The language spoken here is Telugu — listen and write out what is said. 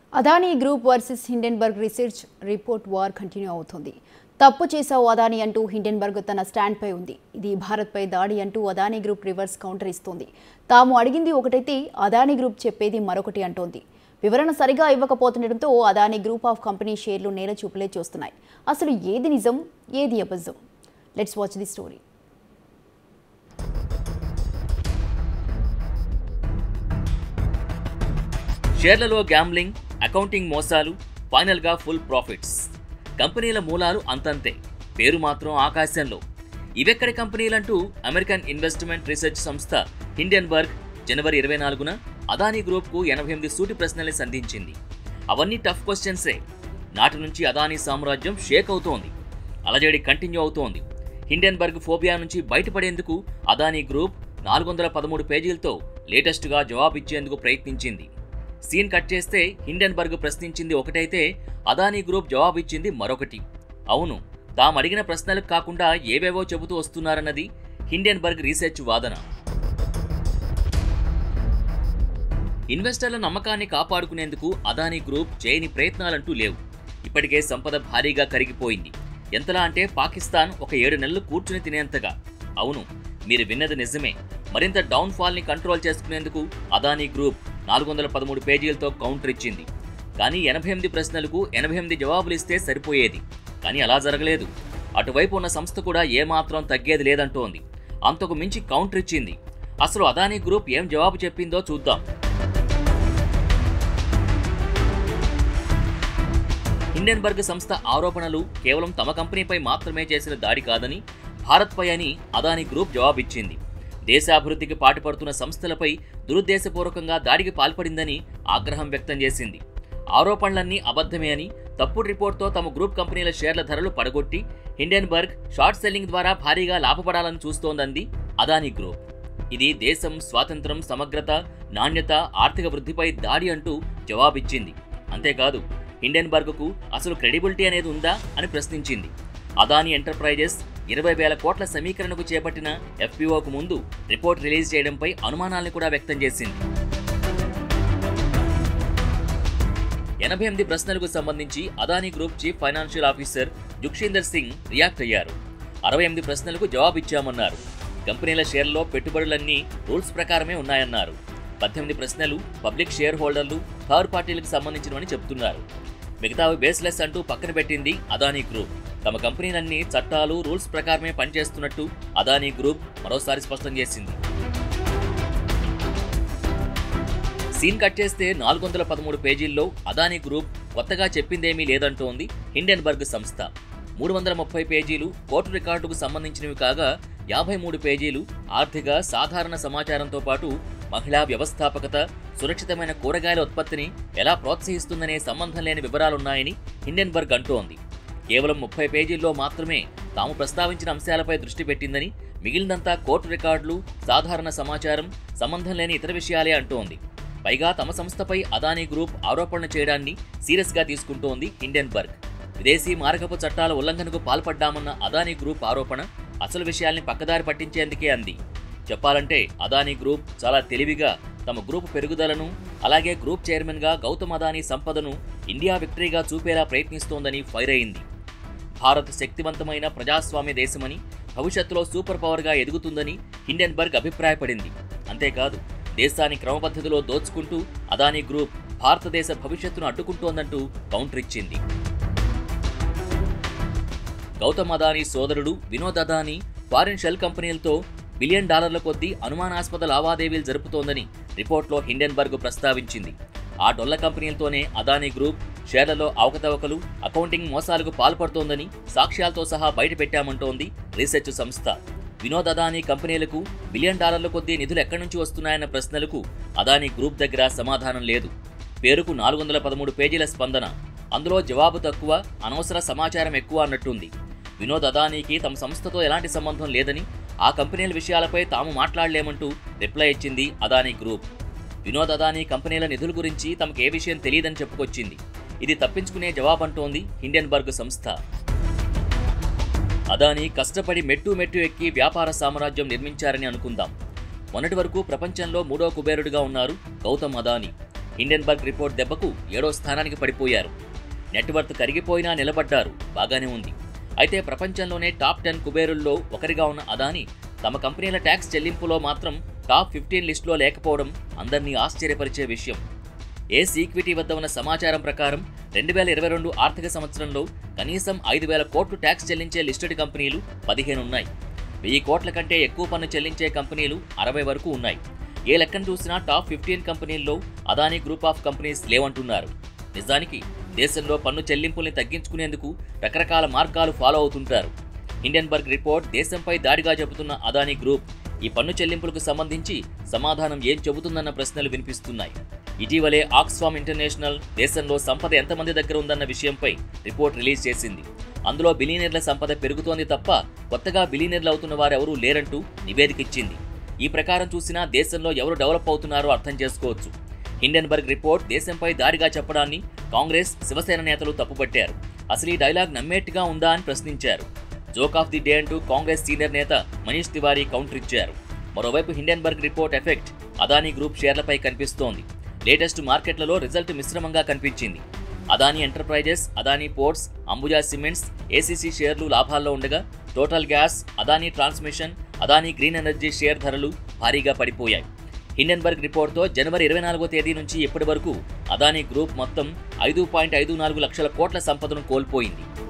Adani group versus Hindenburg research report war continue అవుతుంది తప్పు చేశావు అదానీ అంటూ హిండెన్బర్గ్ తన స్టాండ్పై ఉంది ఇది భారత్పై దాడి అంటూ అదానీ గ్రూప్ రివర్స్ కౌంటర్ ఇస్తోంది తాము అడిగింది ఒకటైతే అదానీ గ్రూప్ చెప్పేది మరొకటి అంటోంది వివరణ సరిగా ఇవ్వకపోతుండటంతో అదానీ గ్రూప్ ఆఫ్ కంపెనీ షేర్లు నేల చూపులే చూస్తున్నాయి అసలు ఏది నిజం ఏది అబద్ధం లెట్స్ వాచ్ ది స్టోరీ షేర్లలో గ్యాంబ్లింగ్ అకౌంటింగ్ మోసాలు ఫైనల్గా ఫుల్ ప్రాఫిట్స్ కంపెనీల మూలాలు అంతంతే పేరు మాత్రం ఆకాశంలో ఇవెక్కడి కంపెనీలంటూ అమెరికన్ ఇన్వెస్ట్మెంట్ రీసెర్చ్ సంస్థ హిండెన్బర్గ్ జనవరి ఇరవై నాలుగున అదానీ గ్రూప్కు ఎనభై ఎనిమిది సూటి ప్రశ్నల్ని సంధించింది అవన్నీ టఫ్ క్వశ్చన్సే నాటి నుంచి అదానీ సామ్రాజ్యం షేక్ అవుతోంది అలజడి కంటిన్యూ అవుతోంది హిండెన్బర్గ్ ఫోబియా నుంచి బయటపడేందుకు అదానీ గ్రూప్ నాలుగు వందల పదమూడు పేజీలతో లేటెస్ట్గా జవాబిచ్చేందుకు ప్రయత్నించింది సీన్ కట్ చేస్తే హిండెన్బర్గ్ ప్రశ్నించింది ఒకటైతే అదానీ గ్రూప్ జవాబిచ్చింది మరొకటి అవును తాము అడిగిన ప్రశ్నలకు కాకుండా ఏవేవో చెబుతూ వస్తున్నారన్నది హిండెన్బర్గ్ రీసెర్చ్ వాదన ఇన్వెస్టర్ల నమ్మకాన్ని కాపాడుకునేందుకు అదానీ గ్రూప్ చేయని ప్రయత్నాలంటూ లేవు ఇప్పటికే సంపద భారీగా కరిగిపోయింది ఎంతలా అంటే పాకిస్తాన్ ఒక ఏడు నెలలు కూర్చుని తినేంతగా అవును మీరు విన్నది నిజమే మరింత డౌన్ ఫాల్ ని కంట్రోల్ చేసుకునేందుకు అదానీ గ్రూప్ నాలుగు వందల పదమూడు పేజీలతో కౌంటర్ ఇచ్చింది కానీ ఎనభై ఎనిమిది ప్రశ్నలకు ఎనభై ఎనిమిది జవాబులు ఇస్తే సరిపోయేది కానీ అలా జరగలేదు అటువైపు ఉన్న సంస్థ కూడా ఏమాత్రం తగ్గేది లేదంటోంది అంతకు మించి కౌంటర్ ఇచ్చింది అసలు అదానీ గ్రూప్ ఏం జవాబు చెప్పిందో చూద్దాం హిండెన్బర్గ్ సంస్థ ఆరోపణలు కేవలం తమ కంపెనీపై మాత్రమే చేసిన దాడి కాదని భారత్పై అని అదానీ గ్రూప్ జవాబిచ్చింది దేశాభివృద్ధికి పాటుపడుతున్న సంస్థలపై దురుద్దేశపూర్వకంగా దాడికి పాల్పడిందని ఆగ్రహం వ్యక్తం చేసింది ఆరోపణలన్నీ అబద్ధమే అని తప్పుడు రిపోర్ట్తో తమ గ్రూప్ కంపెనీల షేర్ల ధరలు పడగొట్టి హిండెన్బర్గ్ షార్ట్ సెల్లింగ్ ద్వారా భారీగా లాభపడాలని చూస్తోందంది అదానీ గ్రూప్ ఇది దేశం స్వాతంత్రం సమగ్రత నాణ్యత ఆర్థిక వృద్ధిపై దాడి అంటూ జవాబిచ్చింది అంతేకాదు హిండెన్బర్గ్కు అసలు క్రెడిబిలిటీ అనేది ఉందా అని ప్రశ్నించింది అదానీ ఎంటర్ప్రైజెస్ ఇరవై వేల కోట్ల సమీకరణకు చేపట్టిన ఎఫ్పిఓకు ముందు రిపోర్ట్ రిలీజ్ చేయడంపై అనుమానాలను కూడా వ్యక్తం చేసింది ఎనభై ఎనిమిది ప్రశ్నలకు సంబంధించి Adani group chief financial officer Jugeshinder Singh react అయ్యారు అరవై ఎనిమిది ప్రశ్నలకు జవాబిచ్చామన్నారు కంపెనీల షేర్లలో పెట్టుబడులన్నీ రూల్స్ ప్రకారమే ఉన్నాయన్నారు పద్దెనిమిది ప్రశ్నలు పబ్లిక్ షేర్ హోల్డర్లు థర్డ్ పార్టీలకు సంబంధించినవని చెబుతున్నారు మిగతావి బేస్లెస్ అంటూ పక్కన పెట్టింది అదానీ గ్రూప్ తమ కంపెనీలన్నీ చట్టాలు రూల్స్ ప్రకారమే పనిచేస్తున్నట్టు అదానీ గ్రూప్ మరోసారి స్పష్టం చేసింది సీన్ కట్ చేస్తే నాలుగు వందల పదమూడు పేజీల్లో అదానీ గ్రూప్ కొత్తగా చెప్పిందేమీ లేదంటోంది హిండెన్బర్గ్ సంస్థ మూడు వందల ముప్పై పేజీలు కోర్టు రికార్డుకు సంబంధించినవి కాగా యాభై మూడు పేజీలు ఆర్థిక సాధారణ సమాచారంతో పాటు మహిళా వ్యవస్థాపకత సురక్షితమైన కూరగాయల ఉత్పత్తిని ఎలా ప్రోత్సహిస్తుందనే సంబంధం లేని వివరాలున్నాయని హిండెన్బర్గ్ అంటోంది కేవలం ముప్పై పేజీల్లో మాత్రమే తాము ప్రస్తావించిన అంశాలపై దృష్టి పెట్టిందని మిగిలినంతా కోర్టు రికార్డులు సాధారణ సమాచారం సంబంధం లేని ఇతర విషయాలే అంటోంది పైగా తమ సంస్థపై అదానీ గ్రూప్ ఆరోపణలు చేయడాన్ని సీరియస్గా తీసుకుంటోంది హిండెన్బర్గ్ విదేశీ మారకపు చట్టాల ఉల్లంఘనకు పాల్పడ్డామన్న అదానీ గ్రూప్ ఆరోపణ అసలు విషయాల్ని పక్కదారి పట్టించేందుకే అంది చెప్పాలంటే అదానీ గ్రూప్ చాలా తెలివిగా తమ గ్రూప్ పెరుగుదలను అలాగే గ్రూప్ చైర్మన్గా గౌతమ్ అదానీ సంపదను ఇండియా విక్టరీగా చూపేలా ప్రయత్నిస్తోందని ఫైర్ అయింది భారత్ శక్తివంతమైన ప్రజాస్వామ్య దేశమని భవిష్యత్తులో సూపర్ పవర్గా ఎదుగుతుందని హిండెన్బర్గ్ అభిప్రాయపడింది అంతేకాదు దేశాన్ని క్రమపద్ధతిలో దోచుకుంటూ అదానీ గ్రూప్ భారతదేశ భవిష్యత్తును అడ్డుకుంటోందంటూ కౌంటర్ ఇచ్చింది గౌతమ్ అదానీ సోదరుడు వినోద్ అదానీ ఫారిన్ షెల్ కంపెనీలతో బిలియన్ డాలర్ల కొద్దీ అనుమానాస్పద లావాదేవీలు జరుపుతోందని రిపోర్ట్లో హిండెన్బర్గ్ ప్రస్తావించింది ఆ డొల్ల కంపెనీలతోనే అదానీ గ్రూప్ షేర్లలో అవకతవకలు అకౌంటింగ్ మోసాలకు పాల్పడుతోందని సాక్ష్యాలతో సహా బయటపెట్టామంటోంది రీసెర్చ్ సంస్థ వినోద్ అదానీ కంపెనీలకు బిలియన్ డాలర్ల కొద్దీ నిధులు ఎక్కడి నుంచి వస్తున్నాయన్న ప్రశ్నలకు అదానీ గ్రూప్ దగ్గర సమాధానం లేదు పేరుకు నాలుగు వందల పదమూడు పేజీల స్పందన అందులో జవాబు తక్కువ అనవసర సమాచారం ఎక్కువ అన్నట్టుంది వినోద్ అదానీకి తమ సంస్థతో ఎలాంటి సంబంధం లేదని ఆ కంపెనీల విషయాలపై తాము మాట్లాడలేమంటూ రిప్లై ఇచ్చింది అదానీ గ్రూప్ వినోద్ అదానీ కంపెనీల నిధుల గురించి తమకు ఏ విషయం తెలియదని చెప్పుకొచ్చింది ఇది తప్పించుకునే జవాబంటోంది హిండెన్బర్గ్ సంస్థ అదానీ కష్టపడి మెట్టు మెట్టు ఎక్కి వ్యాపార సామ్రాజ్యం నిర్మించారని అనుకుందాం మొన్నటి వరకు ప్రపంచంలో మూడో కుబేరుడిగా ఉన్నారు గౌతమ్ అదానీ హిండెన్బర్గ్ రిపోర్ట్ దెబ్బకు ఏడో స్థానానికి పడిపోయారు నెట్వర్త్ కరిగిపోయినా నిలబడ్డారు బాగానే ఉంది అయితే ప్రపంచంలోనే టాప్ టెన్ కుబేరుల్లో ఒకరిగా ఉన్న అదాని తమ కంపెనీల ట్యాక్స్ చెల్లింపులో మాత్రం టాప్ ఫిఫ్టీన్ లిస్టులో లేకపోవడం అందరినీ ఆశ్చర్యపరిచే విషయం ఏస్ ఈక్విటీ వద్ద ఉన్న సమాచారం ప్రకారం రెండు వేల ఇరవై రెండు ఆర్థిక సంవత్సరంలో కనీసం ఐదు వేల కోట్లు ట్యాక్స్ చెల్లించే లిస్టెడ్ కంపెనీలు పదిహేను ఉన్నాయి వెయ్యి కోట్ల కంటే ఎక్కువ పన్ను చెల్లించే కంపెనీలు అరవై వరకు ఉన్నాయి ఏ లెక్కను చూసినా టాప్ ఫిఫ్టీన్ కంపెనీల్లో అదానీ గ్రూప్ ఆఫ్ కంపెనీస్ లేవంటున్నారు నిజానికి దేశంలో పన్ను చెల్లింపుల్ని తగ్గించుకునేందుకు రకరకాల మార్గాలు ఫాలో అవుతుంటారు హిండెన్బర్గ్ రిపోర్ట్ దేశంపై దాడిగా చెబుతున్న అదానీ గ్రూప్ ఈ పన్ను చెల్లింపులకు సంబంధించి సమాధానం ఏం చెబుతుందన్న ప్రశ్నలు వినిపిస్తున్నాయి ఇటీవలే ఆక్స్ఫామ్ ఇంటర్నేషనల్ దేశంలో సంపద ఎంతమంది దగ్గర ఉందన్న విషయంపై రిపోర్ట్ రిలీజ్ చేసింది అందులో బిలీనియర్ల సంపద పెరుగుతోంది తప్ప కొత్తగా బిలీనియర్లు అవుతున్న వారెవరూ లేరంటూ నివేదిక ఇచ్చింది ఈ ప్రకారం చూసినా దేశంలో ఎవరు డెవలప్ అవుతున్నారో అర్థం చేసుకోవచ్చు హిండెన్బర్గ్ రిపోర్ట్ దేశంపై దాడిగా చెప్పడాన్ని కాంగ్రెస్ శివసేన నేతలు తప్పుపట్టారు అసలు ఈ డైలాగ్ నమ్మేట్టుగా ఉందా అని ప్రశ్నించారు జోక్ ఆఫ్ ది డే అంటూ కాంగ్రెస్ సీనియర్ నేత మనీష్ తివారీ కౌంటర్ ఇచ్చారు మరోవైపు Hindenburg report effect Adani group షేర్లపై కనిపిస్తోంది లేటెస్ట్ మార్కెట్లలో రిజల్ట్ మిశ్రమంగా కనిపించింది Adani Enterprises Adani Ports Ambuja Cements ACC షేర్లు లాభాల్లో ఉండగా Total Gas Adani Transmission Adani Green Energy share ధరలు భారీగా పడిపోయాయి హిండెన్బర్గ్ రిపోర్ట్తో జనవరి ఇరవై నాలుగో తేదీ నుంచి ఇప్పటి వరకు అదానీ గ్రూప్ మొత్తం ఐదు పాయింట్ ఐదు నాలుగు లక్షల కోట్ల సంపదను కోల్పోయింది